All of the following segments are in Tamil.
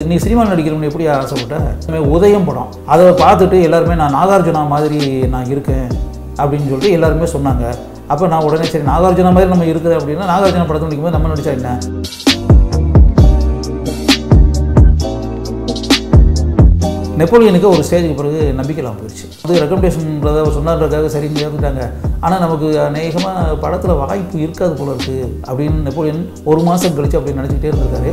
நீ சினிமாவில் நடிக்கிறவங்க எப்படி ஆசைப்பட்ட இந்த உதயம் படம் அதை பார்த்துட்டு எல்லாருமே நான் நாகார்ஜுனா மாதிரி நான் இருக்கேன் அப்படின்னு சொல்லிட்டு எல்லாருமே சொன்னாங்க அப்போ நான் உடனே சரி நாகார்ஜுனா மாதிரி நம்ம இருக்குது அப்படின்னா நாகார்ஜுனா படத்தை நடிக்கும்போது நம்ம நடிச்சா என்ன நெப்போலியனுக்கு ஒரு ஸ்டேஜுக்கு பிறகு நம்பிக்கைலாம் போயிடுச்சு அது ரெக்கமெண்டேஷன்றதை சொன்னான்றதுக்காக சரின்னு ஏற்றுட்டாங்க ஆனால் நமக்கு அநேகமாக படத்தில் வாய்ப்பு இருக்காது போல இருக்குது அப்படின்னு நெப்போலியன் ஒரு மாதம் கழிச்சு அப்படி நினச்சிக்கிட்டே இருந்திருக்காரு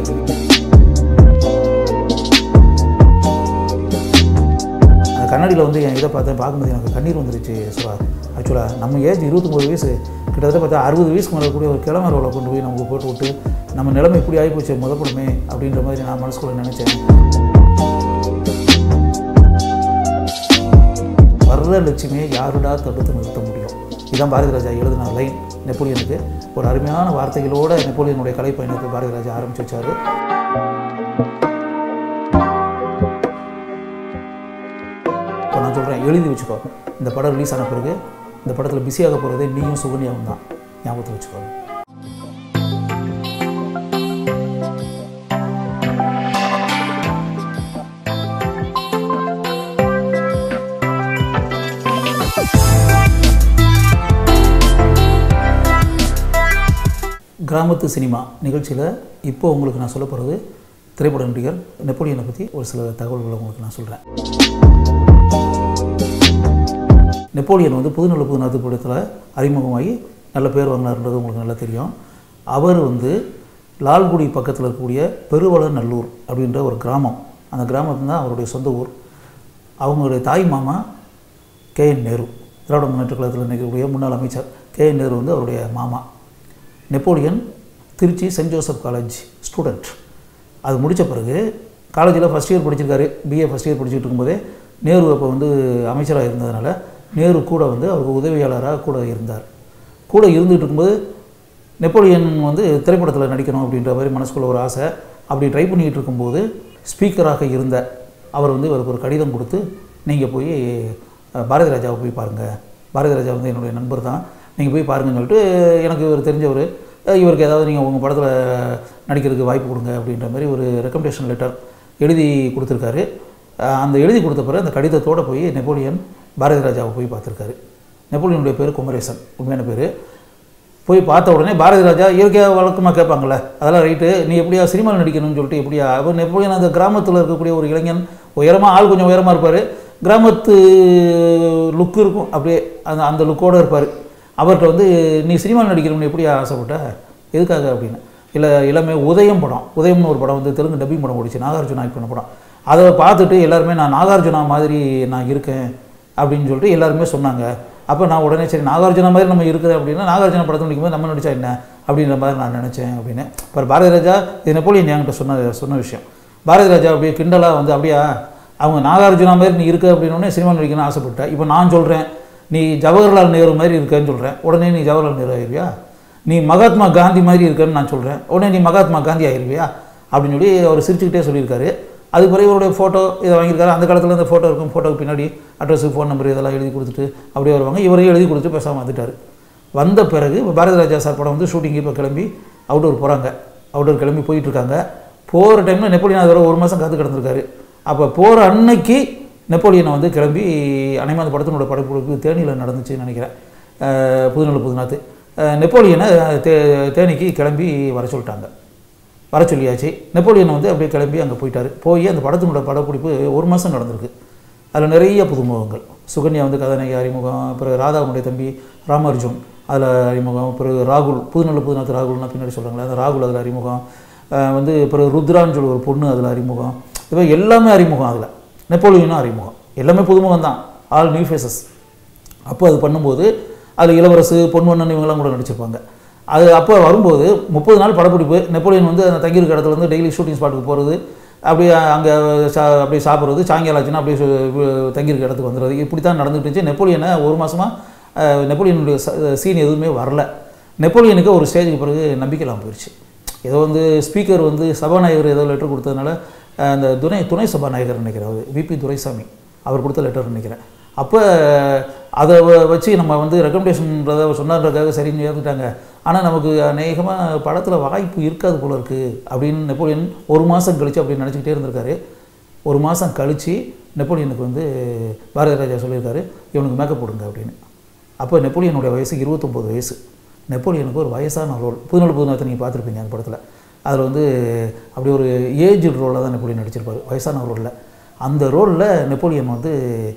அந்த கண்ணாடியில் வந்து என் இதை பார்த்தேன் பார்க்கும்போது எனக்கு கண்ணீர் வந்துருச்சு சிவா ஆக்சுவலாக நம்ம ஏஜ் இருபத்தொம்போது வயசு கிட்டத்தட்ட பார்த்தா அறுபது வயசுக்கு மேலே கூடிய ஒரு கிழமரோவில் கொண்டு போய் நமக்கு போட்டு விட்டு நம்ம நிலைமை இப்படி ஆகிப்போச்சு முதப்படுமே அப்படின்ற மாதிரி நான் மனசுக்குள்ள நினச்சேன் வர்ற லட்சுமியை யாருடா தடுத்து நிறுத்த முடியும் இதுதான் பாரதி ராஜா எழுதின லைன் நெப்போலியனுக்கு ஒரு அருமையான வார்த்தைகளோட நெப்போலியனுடைய கலை பயணத்தை பாரதி ராஜா ஆரம்பிச்சு வச்சாரு இப்போ நான் சொல்கிறேன் எழுதி வச்சுக்கோ இந்த படம் ரிலீஸ் ஆன பிறகு இந்த படத்தில் பிஸியாக போகிறதே நீயும் சுகன்யாவும் தான் ஞாபகத்தில் வச்சுக்கோ கிராமத்து சினிமா நிகழ்ச்சியில் இப்போ உங்களுக்கு நான் சொல்ல போகிறது திரைப்பட நடிகர் நெப்போலியனை பற்றி ஒரு சில தகவல்களை உங்களுக்கு நான் சொல்கிறேன் நெப்போலியன் வந்து புதுநெல்லை புதுநாத்து படத்தில் அறிமுகமாகி நல்ல பேர் வாங்கினார்ன்றது உங்களுக்கு நல்லா தெரியும் அவர் வந்து லால்குடி பக்கத்தில் இருக்கக்கூடிய பெருவளநல்லூர் அப்படின்ற ஒரு கிராமம் அந்த கிராமம் தான் அவருடைய சொந்த ஊர் அவங்களுடைய தாய் மாமா கே என் நேரு திராவிட முன்னேற்ற கழகத்தில் நிற்கக்கூடிய முன்னாள் அமைச்சர் கே என் நேரு வந்து அவருடைய மாமா Napoleon Trichy Saint Joseph college student அது முடித்த பிறகு காலேஜில் ஃபஸ்ட் இயர் படிச்சிருக்காரு பிஏ ஃபஸ்ட் இயர் படிச்சுட்டு இருக்கும்போதே நேரு அப்போ வந்து அமைச்சராக இருந்ததுனால நேரு கூட வந்து அவருக்கு உதவியாளராக கூட இருந்தார் கூட இருந்துகிட்டு இருக்கும்போது நெப்போலியன் வந்து திரைப்படத்தில் நடிக்கணும் அப்படின்ற மாதிரி மனசுக்குள்ள ஒரு ஆசை அப்படி ட்ரை பண்ணிக்கிட்டு இருக்கும்போது ஸ்பீக்கராக இருந்த அவர் வந்து இவருக்கு ஒரு கடிதம் கொடுத்து நீங்கள் போய் அஹ், பாரதி ராஜாவை போய் பாருங்கள் பாரதி ராஜா வந்து என்னுடைய நண்பர் தான் நீங்கள் போய் பாருங்கன்னு சொல்லிட்டு எனக்கு இவர் தெரிஞ்சவர் அஹ், இவருக்கு ஏதாவது நீங்கள் உங்கள் படத்தில் நடிக்கிறதுக்கு வாய்ப்பு கொடுங்க அப்படின்ற மாதிரி ஒரு ரெக்கமெண்டேஷன் லெட்டர் எழுதி கொடுத்துருக்காரு அஹ், அந்த எழுதி கொடுத்த பிறகு அந்த கடிதத்தோடு போய் நெப்போலியன் பாரதி ராஜாவை போய் பார்த்துருக்காரு நெப்போலியனுடைய பேர் குமரேசன் உண்மையான பேர் போய் பார்த்த உடனே பாரதி ராஜா இயற்கையாக வழக்கமாக கேட்பாங்கள்ல அதெல்லாம் ரைட்டு நீ எப்படியா சினிமாவில் நடிக்கணும்னு சொல்லிட்டு எப்படியா அவர் நெப்போலியன் அந்த கிராமத்தில் இருக்கக்கூடிய ஒரு இளைஞன் உயரமாக ஆள் கொஞ்சம் உயரமாக இருப்பார் கிராமத்து லுக்கு இருக்கும் அப்படியே அந்த அந்த லுக்கோடு இருப்பார் அவர்கிட்ட வந்து நீ சினிமாவில் நடிக்கணும்னு எப்படி ஆசைப்பட்ட எதுக்காக அப்படின்னு இல்லை இளமை உதயம் படம் உதயம்னு ஒரு படம் வந்து தெலுங்கு டப்பிங் படம் ஓடிச்சு நாகார்ஜுனா ஆக்ட் பண்ண படம் அதை பார்த்துட்டு எல்லாருமே நான் நாகார்ஜுனா மாதிரி நான் இருக்கேன் அப்படின்னு சொல்லிட்டு எல்லாருமே சொன்னாங்க அப்போ நான் உடனே சரி நாகார்ஜுனா மாதிரி நம்ம இருக்குது அப்படின்னா நாகார்ஜுனா படத்தை நடிக்கும்போது நம்ம நடிச்சா என்ன அப்படின்ற மாதிரி நான் நினச்சேன் அப்படின்னு அப்புறம் பாரதி ராஜா இது நெப்போலியன் என்கிட்ட சொன்ன சொன்ன விஷயம் பாரதி ராஜா அப்படியே கிண்டலாக வந்து அப்படியா அவங்க நாகார்ஜுனா மாதிரி நீ இருக்க அப்படின்னோடனே சினிமா நடிக்கணும்னு ஆசைப்பட்டேன் இப்போ நான் சொல்கிறேன் நீ ஜவஹர்லால் நேரு மாதிரி இருக்கேன்னு சொல்கிறேன் உடனே நீ ஜவஹர்லால் நேரு ஆயிருவியா நீ மகாத்மா காந்தி மாதிரி இருக்கேன்னு நான் சொல்கிறேன் உடனே நீ மகாத்மா காந்தி ஆயிருவியா அப்படின்னு சொல்லி அவர் சிரிச்சுக்கிட்டே சொல்லியிருக்காரு அது பிறகு இவருடைய ஃபோட்டோ இதை வாங்கியிருக்காரு அந்த காலத்தில் இந்த ஃபோட்டோ இருக்கும் ஃபோட்டோக்கு பின்னாடி அட்ரஸு ஃபோன் நம்பர் இதெல்லாம் எழுதி கொடுத்துட்டு அப்படியே வருவாங்க இவரையும் எழுதி கொடுத்துட்டு பேசாமல் வந்துட்டார் வந்த பிறகு இப்போ பாரதி ராஜா சார் படம் வந்து ஷூட்டிங் இப்போ கிளம்பி அவுட்டோர் போகிறாங்க அவுட்டோர் கிளம்பி போயிட்டு இருக்காங்க போகிற டைமில் நெப்போலியன் அது வரை ஒரு மாதம் காத்து கிடந்திருக்காரு அப்போ போகிற அன்னைக்கு நெப்போலியனை வந்து கிளம்பி அனைமா அந்த படத்தினோட படப்பிடிப்பு தேனியில் நடந்துச்சுன்னு நினைக்கிறேன் அஹ் புதுநெல்லு புதுநாத்து அஹ் நெப்போலியனை தே தேனிக்கு கிளம்பி வர சொல்லிட்டாங்க வர சொல்லியாச்சு நெப்போலியன் வந்து அப்படியே கிளம்பி அங்கே போயிட்டார் போய் அந்த படத்தினோட படப்பிடிப்பு ஒரு மாதம் நடந்திருக்கு அதில் நிறைய புதுமுகங்கள் சுகன்யா வந்து கதாநாயகி அறிமுகம் அப்புறம் ராதாவுடைய தம்பி ராமார்ஜுன் அதில் அறிமுகம் பிறகு ராகுல் புதுநெல்லை புதுநாத்து ராகுல்னா பின்னாடி சொல்கிறாங்களே அந்த ராகுல் அதில் அறிமுகம் அஹ் வந்து பிறகு ருத்ரான்னு சொல்லி ஒரு பொண்ணு அதில் அறிமுகம் இப்போ எல்லாமே அறிமுகம் அதில் நெப்போலியனும் அறிமுகம் எல்லாமே புதுமுகம் தான் ஆல் நியூ ஃபேஸஸ் அப்போ அது பண்ணும்போது அதில் இளவரசு பொன்வண்ணன் இவங்கெல்லாம் கூட நடிச்சிருப்பாங்க அது அப்போ வரும்போது முப்பது நாள் படப்பிடிப்பு நெப்போலியன் வந்து அந்த தங்கியிருக்க இடத்துல இருந்து டெய்லி ஷூட்டிங் ஸ்பாட்டுக்கு போகிறது அப்படியே அங்கே சா அப்படியே சாப்பிட்றது சாயங்காலம் ஆச்சுன்னா அப்படியே சு- வு- தங்கியிருக்க இடத்துக்கு வந்துடுறது இப்படி தான் நடந்துட்டு இருந்துச்சு நெப்போலியனை ஒரு மாதமாக நெப்போலியனுடைய சீன் எதுவுமே வரல நெப்போலியனுக்கு ஒரு ஸ்டேஜுக்கு பிறகு நம்பிக்கைலாம் போயிடுச்சு ஏதோ வந்து ஸ்பீக்கர் வந்து சபாநாயகர் ஏதோ லெட்டர் கொடுத்ததுனால அஹ், அந்த துணை துணை சபாநாயகர் நினைக்கிறேன் அவர் விபி துரைசாமி அவர் கொடுத்த லெட்டர் நினைக்கிறேன் அப்போ அதை வ- வச்சு நம்ம வந்து ரெக்கமெண்டேஷன்றதை சொன்னான்றதுக்காக சரின்னு ஏற்றுட்டாங்க ஆனால் நமக்கு அநேகமாக படத்தில் வாய்ப்பு இருக்காது போல இருக்குது அப்படின்னு நெப்போலியன் ஒரு மாதம் கழிச்சு அப்படின்னு நினச்சிக்கிட்டே இருந்திருக்காரு ஒரு மாதம் கழித்து நெப்போலியனுக்கு வந்து பாரதி ராஜா சொல்லியிருக்காரு இவனுக்கு மேக்கப் போடுங்க அப்படின்னு அப்போ நெப்போலியனுடைய வயசு இருபத்தொம்போது வயசு நெப்போலியனுக்கு ஒரு வயசான ரோல் புதுநாள் புதுநாத்தை நீங்கள் பார்த்துருப்பீங்க அந்த படத்தில் அதில் வந்து அப்படி ஒரு ஏஜ் ரோலில் தான் நெப்போலியன் நடிச்சிருப்பார் வயசான ரோலில் அந்த ரோலில் நெப்போலியன் வந்து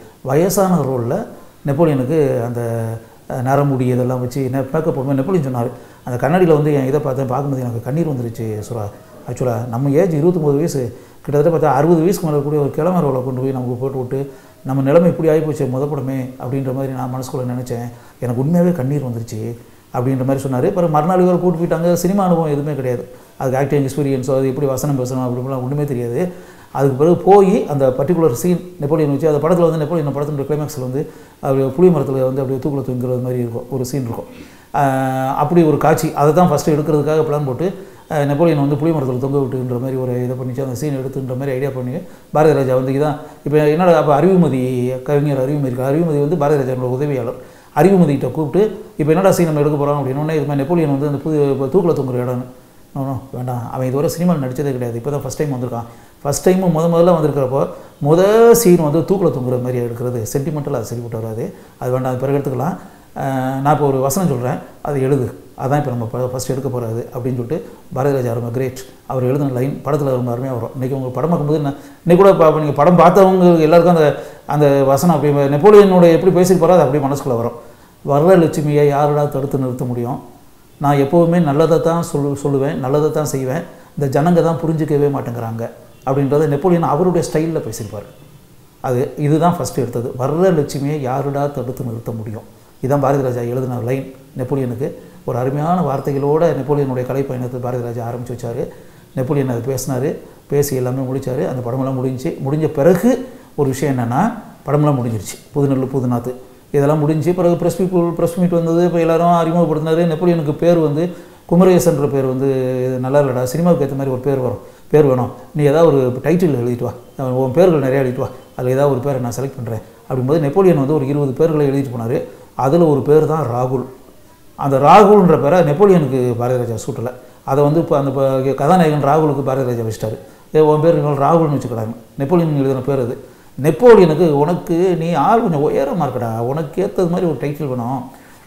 வயசான ரோலில் நெப்போலியனுக்கு அந்த அஹ், நரமுடி இதெல்லாம் வச்சு மேக்கப் போடும்போது நெப்போலியன் சொன்னார் அந்த கண்ணாடியில் வந்து என் இதை பார்த்தேன் பார்க்கும்போது எனக்கு கண்ணீர் வந்துருச்சு சுரா ஆக்சுவலாக நம்ம ஏஜ் இருபத்தொம்போது வயசு கிட்டத்தட்ட பார்த்தா அறுபது வயசுக்கு மேலே கூடிய ஒரு கிழமை ரோலை கொண்டு போய் நமக்கு போட்டு விட்டு நம்ம நிலைமை இப்படி ஆகிப்போச்சு முத படமே அப்படின்ற மாதிரி நான் மனசுக்குள்ளே நினச்சேன் எனக்கு உண்மையாகவே கண்ணீர் வந்துருச்சு அப்படின்ற மாதிரி சொன்னார் அப்புறம் மறுநாள் இவர் கூட்டு போயிட்டாங்க சினிமா அனுபவம் எதுவுமே கிடையாது அதுக்கு ஆக்டிங் எக்ஸ்பீரியன்ஸோ அது எப்படி வசனம் பேசணும் அப்படிலாம் ஒன்றுமே தெரியாது அதுக்கு பிறகு போய் அந்த பர்டிகுலர் சீன் நெப்போலியன் வச்சு அந்த படத்தில் வந்து நெப்போலியன் படத்தினுடைய கிளைமேக்ஸில் வந்து அப்படியே புளிய மரத்தில் வந்து அப்படியே தூக்கில் தூங்கிறது மாதிரி இருக்கும் ஒரு சீன் இருக்கும் ஆஹ் அப்படி ஒரு காட்சி அதை தான் ஃபஸ்ட்டு எடுக்கிறதுக்காக பிளான் போட்டு ஆஹ் நெப்போலியன் வந்து புளிய மரத்தில் தொங்க விட்டுன்ற மாதிரி ஒரு இதை பண்ணிச்சு அந்த சீன் எடுத்துன்ற மாதிரி ஐடியா பண்ணி பாரதி ராஜா வந்து இதான் இப்போ என்னடா அப்போ அறிவுமதி கவிஞர் அறிவுமதி இருக்கு அறிவுமதி வந்து பாரதி ராஜாவோட உதவியாளர் அறிவுமதிகிட்ட கூப்பிட்டு இப்போ என்னடா சீன் நம்ம எடுக்க போகிறோம் அப்படின்னு இது மாதிரி நெப்போலியன் வந்து அந்த புது இப்போ தூக்கில் தொங்குற இடம்னு நோ நோ வேண்டாம் அவன் இதுவரை சினிமாவில் நடித்ததே கிடையாது இப்போ தான் ஃபஸ்ட் டைம் வந்திருக்கான் ஃபஸ்ட் டைம் முத முதல்ல வந்திருக்கிறப்போ முத சீன் வந்து தூக்கில் தொங்குற மாதிரி எடுக்கிறது சென்டிமெண்டலாக அது சரிப்பட்டு வராது அது வேண்டாம் அது பிறகு எடுத்துக்கலாம் ஆஹ் நான் இப்போ ஒரு வசனம் சொல்கிறேன் அது எழுது அதான் இப்போ நம்ம ஃபஸ்ட் எடுக்க போகிறது அப்படின்னு சொல்லிட்டு பாரதிராஜா ரொம்ப கிரேட் அவர் எழுதின லைன் படத்தில் ரொம்ப அருமையாக வரும் இன்றைக்கி உங்களுக்கு படம் பார்க்கும்போது நான் இன்னைக்கு கூட இப்போ நீங்கள் படம் பார்த்தவங்க எல்லாருக்கும் அந்த அந்த வசனம் அப்படி நெப்போலியனோட எப்படி பேசிட்டு அது அப்படியே மனசுக்குள்ளே வரும் வரலட்சுமியை யாரடா தடுத்து நிறுத்த முடியும் நான் எப்போவுமே நல்லதை தான் சொல்லு சொல்லுவேன் நல்லதை தான் செய்வேன் இந்த ஜனங்க தான் புரிஞ்சிக்கவே மாட்டேங்கிறாங்க அப்படின்றத நெப்போலியன் அவருடைய ஸ்டைலில் பேசியிருப்பார் அது இதுதான் ஃபஸ்ட்டு எடுத்தது வரலட்சுமியை யாருடா தடுத்து நிறுத்த முடியும் இதுதான் பாரதி ராஜா எழுதின லைன் நெப்போலியனுக்கு ஒரு அருமையான வார்த்தைகளோட நெப்போலியனுடைய கலை பயணத்தை பாரதி ராஜா ஆரம்பித்து வச்சார் நெப்போலியன் அது பேசினார் பேசி எல்லாமே முடிச்சார் அந்த படமெல்லாம் முடிஞ்சு முடிஞ்ச பிறகு ஒரு விஷயம் என்னென்னா படமெல்லாம் முடிஞ்சிருச்சு புதுநெல்லு புதுநாத்து இதெல்லாம் முடிஞ்சு பிறகு ப்ரெஸ் பீப்புள் ப்ரெஸ் மீட் வந்தது இப்போ எல்லாரும் அறிமுகப்படுத்தினாரு நெப்போலியனுக்கு பேர் வந்து குமரேசன்ற பேர் வந்து இது நல்லா இல்லைடா சினிமாவுக்கு ஏற்ற மாதிரி ஒரு பேர் வரும் பேர் வேணும் நீ ஏதாவது ஒரு டைட்டில் எழுதிட்டு வா உன் பேர்கள் நிறையா எழுதிட்டு வா அதில் ஏதாவது ஒரு பேரை நான் செலக்ட் பண்ணுறேன் அப்படிங்கும்போது நெப்போலியன் வந்து ஒரு இருபது பேர்களை எழுதிட்டு போனார் அதில் ஒரு பேர் தான் ராகுல் அந்த ராகுல்ன்ற பேரை நெப்போலியனுக்கு பாரதி ராஜா சூட்டலை அதை வந்து இப்போ அந்த ப- கதாநாயகன் ராகுலுக்கு பாரதி ராஜா வச்சிட்டாரு ஏ உன் பேர் இன்னொரு ராகுல்னு வச்சுக்கிறாங்க நெப்போலியன் எழுதின பேர் அது நெப்போலியனுக்கு உனக்கு நீ ஆள் கொஞ்சம் உயரமாக இருக்கடா உனக்கு ஏற்றது மாதிரி ஒரு டைட்டில் வேணும்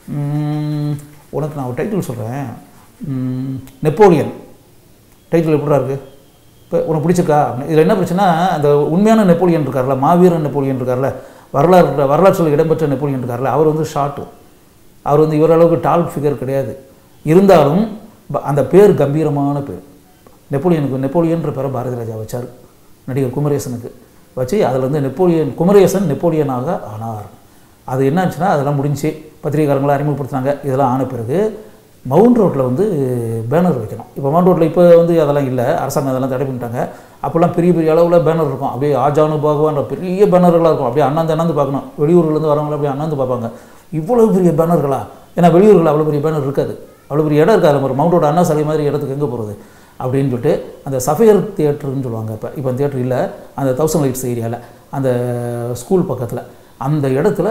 உம், உனக்கு நான் ஒரு டைட்டில் சொல்கிறேன் நெப்போலியன் டைட்டில் எப்படிடா இருக்குது இப்போ உனக்கு பிடிச்சிருக்கா இதில் என்ன பிரச்சனை அந்த உண்மையான நெப்போலியன் இருக்கார்ல மாவீரன் நெப்போலியன் இருக்கார்ல வரலாறு வரலாற்றில் இடம்பெற்ற நெப்போலியன் இருக்கார்ல அவர் வந்து ஷார்ட்டு அவர் வந்து இவர் அளவுக்கு டால் ஃபிகர் கிடையாது இருந்தாலும் ப- அந்த பேர் கம்பீரமான பேர் நெப்போலியனுக்கு நெப்போலியன்ற பேரை பாரதி ராஜா வச்சார் நடிகர் குமரேசனுக்கு வச்சு அதில் வந்து நெப்போலியன் குமரேசன் நெப்போலியனாக ஆனார் அது என்னாச்சுன்னா அதெல்லாம் முடிஞ்சு பத்திரிகைக்காரங்களை அறிமுகப்படுத்தினாங்க இதெல்லாம் ஆன பிறகு மவுண்ட் ரோட்டில் வந்து பேனர் வைக்கணும் இப்போ மவுண்ட் ரோட்டில் இப்போ வந்து அதெல்லாம் இல்லை அரசாங்கம் அதெல்லாம் தடை பண்ணிட்டாங்க அப்போல்லாம் பெரிய பெரிய அளவில் பேனர் இருக்கும் அப்படியே ஆஜானு பாகுவான்ற பெரிய பேனர்களாக இருக்கும் அப்படியே அண்ணாந்து அண்ணாந்து பார்க்கணும் வெளியூர்லேருந்து வரவங்கள அப்படியே அண்ணாந்து பார்ப்பாங்க இவ்வளவு பெரிய பேனர்களா ஏன்னா வெளியூரில் அவ்வளோ பெரிய பேனர் இருக்காது அவ்வளோ பெரிய இடம் இருக்காது ஒரு மவுண்ட் ரோடு அண்ணா சாலை மாதிரி இடத்துக்கு எங்கே போகிறது அப்படின்னு சொல்லிட்டு அந்த சஃபையர் தியேட்டர்னு சொல்லுவாங்க இப்போ இப்போ தியேட்டர் இல்லை அந்த தௌசண்ட் லைட்ஸ் ஏரியாவில் அந்த ஸ்கூல் பக்கத்தில் அந்த இடத்துல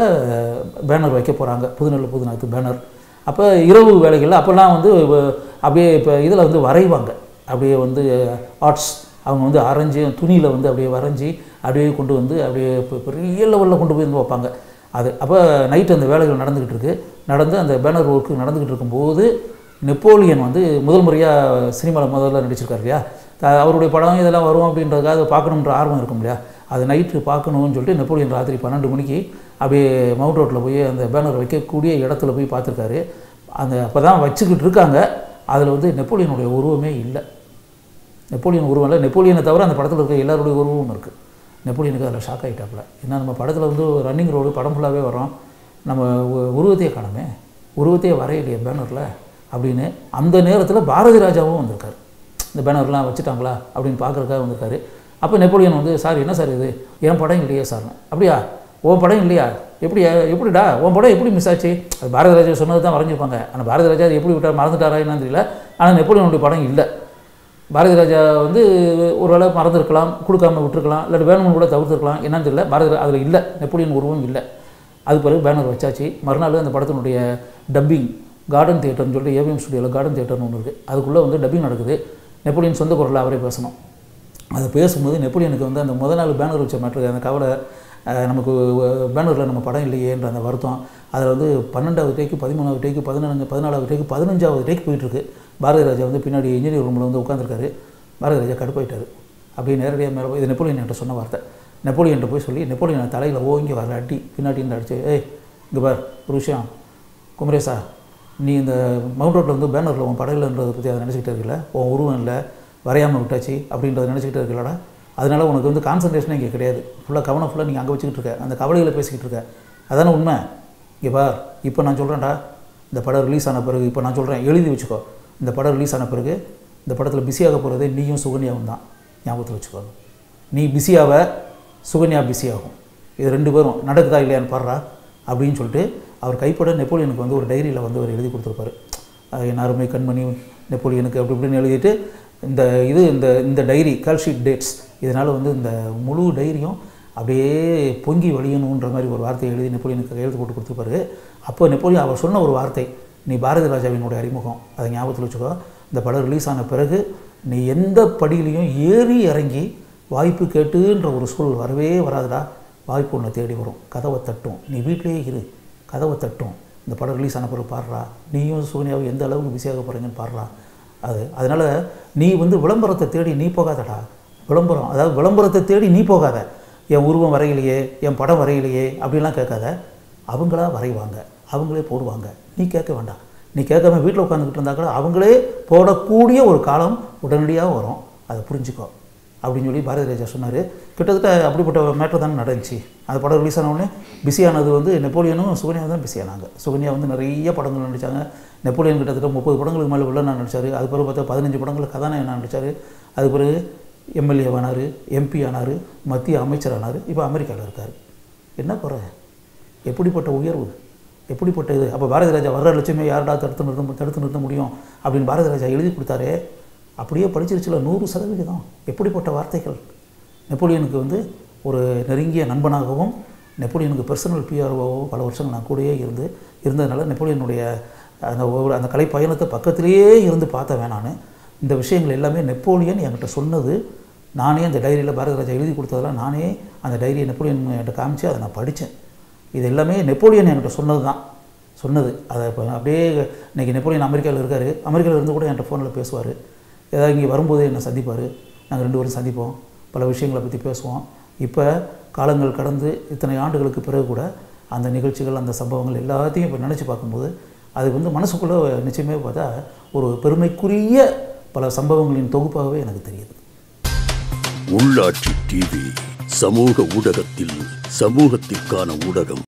பேனர் வைக்க போகிறாங்க புதுநெல்லு புதுநாத்து பேனர் அப்போ இரவு வேலைகளில் அப்போல்லாம் வந்து வ- அப்படியே இப்போ இதில் வந்து வரைவாங்க அப்படியே வந்து ஆர்ட்ஸ் அவங்க வந்து அரைஞ்சி துணியில் வந்து அப்படியே வரைஞ்சி அப்படியே கொண்டு வந்து அப்படியே பெ- பெரிய லெவலில் கொண்டு போய் வந்து வைப்பாங்க அது அப்போ நைட் அந்த வேலைகள் நடந்துக்கிட்டு இருக்கு நடந்து அந்த பேனர் ஒர்க்கு நடந்துக்கிட்டு இருக்கும்போது நெப்போலியன் வந்து முதல் முறையாக சினிமாவில் முதல்ல நடிச்சிருக்காரு இல்லையா த- அவருடைய படம் இதெல்லாம் வரும் அப்படின்றதுக்காக அதை பார்க்கணுன்ற ஆர்வம் இருக்கும் இல்லையா அது நைட்டு பார்க்கணும்னு சொல்லிட்டு நெப்போலியன் ராத்திரி பன்னெண்டு மணிக்கு அப்படியே மவுண்ட் ரோட்டில் போய் அந்த பேனர் வைக்கக்கூடிய இடத்துல போய் பார்த்துருக்காரு அந்த அப்போ தான் வச்சுக்கிட்டு இருக்காங்க அதில் வந்து நெப்போலியனுடைய உருவமே இல்லை நெப்போலியன் உருவம் இல்லை நெப்போலியனை தவிர அந்த படத்தில் இருக்க எல்லாருடைய உருவமும் இருக்குது நெப்போலியனுக்கு அதில் ஷாக் ஆகிட்டாப்புல ஏன்னா நம்ம படத்தில் வந்து ரன்னிங் ரோடு படம் ஃபுல்லாகவே வரோம் நம்ம உ- உருவத்தையே காணுமே உருவத்தையே வரையலையே பேனரில் அப்படின்னு அந்த நேரத்தில் பாரதி ராஜாவும் வந்திருக்காரு இந்த பேனர்லாம் வச்சுட்டாங்களா அப்படின்னு பார்க்குறதுக்காக வந்திருக்காரு அப்போ நெப்போலியன் வந்து சார் என்ன சார் இது என் படம் இல்லையே சார்னு அப்படியா உன் படம் இல்லையா எப்படி எப்படிடா உன் படம் எப்படி மிஸ் ஆச்சு அது பாரதி ராஜா சொன்னது தான் வரைஞ்சிருப்பாங்க ஆனால் பாரதி ராஜா அது எப்படி விட்டார் மறந்துட்டாரா என்னன்னு தெரியல ஆனால் நெப்போலியனுடைய படம் இல்லை பாரதி ராஜா வந்து ஒரு வேளை மறந்துருக்கலாம் கொடுக்காம விட்டுருக்கலாம் இல்லாட்டி வேணும்னு கூட தவிர்த்துருக்கலாம் என்னன்னு தெரியல பாரதி அதில் இல்லை நெப்போலியன் உருவம் இல்லை அது பிறகு பேனர் வச்சாச்சு மறுநாள் அந்த படத்தினுடைய டப்பிங் கார்டன் தியேட்டர்னு சொல்லிட்டு ஏவிஎம் ஸ்டுடியோவில் கார்டன் தியேட்டர்னு ஒன்று இருக்குது அதுக்குள்ளே வந்து டப்பிங் நடக்குது நெப்போலியன் சொந்த குரலில் அவரே பேசணும் அதை பேசும்போது நெப்போலியனுக்கு வந்து அந்த முத நாள் பேனர் வச்ச மேட்ரு அந்த கவலை அஹ், நமக்கு பேனரில் நம்ம படம் இல்லையேன்ற அந்த வருத்தம் அதில் வந்து பன்னெண்டாவது டேக்கு பதிமூணாவது டேக்கு பதினஞ்சு பதினாலாவது டேக்கு பதினஞ்சாவது டேக்கு போயிட்டுருக்கு பாரதி ராஜா வந்து பின்னாடி இன்ஜினியர் ரூமில் வந்து உட்காந்துருக்காரு பாரதி ராஜா கடுப்பாயிட்டாரு அப்படியே நேரடியாக மேலே போய் இது நெப்போலியன் என்கிட்ட சொன்ன வார்த்தை நெப்போலியன்ட்ட போய் சொல்லி நெப்போலியன் தலையில் ஓங்கி வர அடி பின்னாடி இருந்து அடிச்சு ஏய் இங்கே பார் ஒரு விஷயம் குமரேசா நீ இந்த மவுண்ட் ரோட்டில் வந்து பேனரில் உன் படையிலன்றதை பற்றி அதை நினச்சிக்கிட்டு இருக்கல உன் உருவம் இல்லை வரையாமல் விட்டாச்சு அப்படின்றத நினச்சிக்கிட்டு இருக்கலடா அதனால் உனக்கு வந்து கான்சன்ட்ரேஷனே இங்கே கிடையாது ஃபுல்லாக கவனம் ஃபுல்லாக நீங்கள் அங்கே வச்சுக்கிட்டு இருக்க அந்த கவலையில் பேசிக்கிட்டு இருக்க அதானே உண்மை இங்கே பார் இப்போ நான் சொல்கிறேன்டா இந்த படம் ரிலீஸ் ஆன பிறகு இப்போ நான் சொல்கிறேன் எழுதி வச்சுக்கோ இந்த படம் ரிலீஸ் ஆன பிறகு இந்த படத்தில் பிஸியாக போகிறதே நீயும் சுகன்யாவும் தான் ஞாபகத்தில் வச்சுக்கோ நீ பிஸியாவ சுகன்யா பிஸியாகும் இது ரெண்டு பேரும் நடக்குதா இல்லையான்னு பாடுறா அப்படின்னு சொல்லிட்டு அவர் கைப்பட நெப்போலியனுக்கு வந்து ஒரு டைரியில் வந்து அவர் எழுதி கொடுத்துருப்பாரு அஹ் என் அருமை கண்மணி நெப்போலியனுக்கு அப்படி இப்படின்னு எழுதிட்டு இந்த இது இந்த இந்த டைரி கால்ஷீட் டேட்ஸ் இதனால் வந்து இந்த முழு டைரியும் அப்படியே பொங்கி வழியணுன்ற மாதிரி ஒரு வார்த்தையை எழுதி நெப்போலியனுக்கு கையெழுத்து போட்டு கொடுத்துருப்பாரு அப்போ நெப்போலியன் அவர் சொன்ன ஒரு வார்த்தை நீ பாரதி ராஜாவினுடைய அறிமுகம் அதை ஞாபகத்தில் வச்சுக்கோ இந்த படம் ரிலீஸ் ஆன பிறகு நீ எந்த படியிலையும் ஏறி இறங்கி வாய்ப்பு கேட்டுன்ற ஒரு சூழல் வரவே வராதுடா வாய்ப்பு உன்னை தேடி வரும் கதவை தட்டும் நீ வீட்டிலேயே இரு கதவை தட்டும் இந்த படம் ரிலீஸ் ஆன பிறகு பாடுறா நீயும் சூனியாவும் எந்த அளவுக்கு பிஸியாக போகிறீங்கன்னு பாடுறா அது அதனால் நீ வந்து விளம்பரத்தை தேடி நீ போகாதடா விளம்பரம் அதாவது விளம்பரத்தை தேடி நீ போகாத என் உருவம் வரையிலையே என் படம் வரையிலையே அப்படிலாம் கேட்காத அவங்களா வரைவாங்க அவங்களே போடுவாங்க நீ கேட்க வேண்டாம் நீ கேட்காம வீட்டில் உட்காந்துக்கிட்டு இருந்தா கூட அவங்களே போடக்கூடிய ஒரு காலம் உடனடியாக வரும் அதை புரிஞ்சுக்கோ அப்படின்னு சொல்லி பாரதி ராஜா சொன்னார் கிட்டத்தட்ட அப்படிப்பட்ட மேட்ரு தானே நடந்துச்சு அந்த படம் ரிலீஸ் ஆன உடனே பிஸியானது வந்து நெப்போலியனும் சுகன்யாவும் தான் பிஸியானாங்க சுகன்யா வந்து நிறைய படங்கள் நடித்தாங்க நெப்போலியன் கிட்டத்தட்ட முப்பது படங்களுக்கு மேலே வில்லனா நடிச்சார் அது பிறகு பார்த்தா பதினஞ்சு படங்கள் கதாநாயகனா நடிச்சார் அது பிறகு எம்எல்ஏ ஆனார் எம்பி ஆனார் மத்திய அமைச்சர் ஆனார் இப்போ அமெரிக்காவில் இருக்கார் என்ன குறை எப்படிப்பட்ட உயர்வு எப்படிப்பட்ட இது அப்போ பாரதி ராஜா வர்ற லட்சுமி யாரடா தடுத்து நிறுத்த தடுத்து நிறுத்த முடியும் அப்படின்னு பாரதி ராஜா எழுதி கொடுத்தாரே அப்படியே படிச்சிருச்சுல நூறு சதவிகிதம் எப்படிப்பட்ட வார்த்தைகள் நெப்போலியனுக்கு வந்து ஒரு நெருங்கிய நண்பனாகவும் நெப்போலியனுக்கு பர்சனல் பிஆர்ஓவும் பல வருஷங்கள் நான் கூடயே இருந்து இருந்ததுனால நெப்போலியனுடைய அந்த ஒரு அந்த கலை பயணத்தை பக்கத்திலேயே இருந்து பார்த்த வேணான்னு இந்த விஷயங்கள் எல்லாமே நெப்போலியன் என்கிட்ட சொன்னது நானே அந்த டைரியில் பாரதி ராஜா எழுதி கொடுத்ததெல்லாம் நானே அந்த டைரியை நெப்போலியன் என்கிட்ட காமிச்சு அதை நான் படித்தேன் இது எல்லாமே நெப்போலியன் என்கிட்ட சொன்னது தான் சொன்னது அதை இப்போ அப்படியே இன்றைக்கி நெப்போலியன் அமெரிக்காவில் இருக்கார் அமெரிக்காவில் இருந்து கூட என்கிட்ட ஃபோனில் பேசுவார் ஏதாவது இங்கே வரும்போது என்னை சந்திப்பார் நாங்கள் ரெண்டு பேரும் சந்திப்போம் பல விஷயங்களை பற்றி பேசுவோம் இப்போ காலங்கள் கடந்து இத்தனை ஆண்டுகளுக்கு பிறகு கூட அந்த நிகழ்ச்சிகள் அந்த சம்பவங்கள் எல்லாத்தையும் இப்போ நினச்சி பார்க்கும்போது அது வந்து மனசுக்குள்ளே நிச்சயமே பார்த்தா ஒரு பெருமைக்குரிய பல சம்பவங்களின் தொகுப்பாகவே எனக்கு தெரியுது உள்ளாட்சி டிவி சமூக ஊடகத்தில் சமூகத்திற்கான ஊடகம்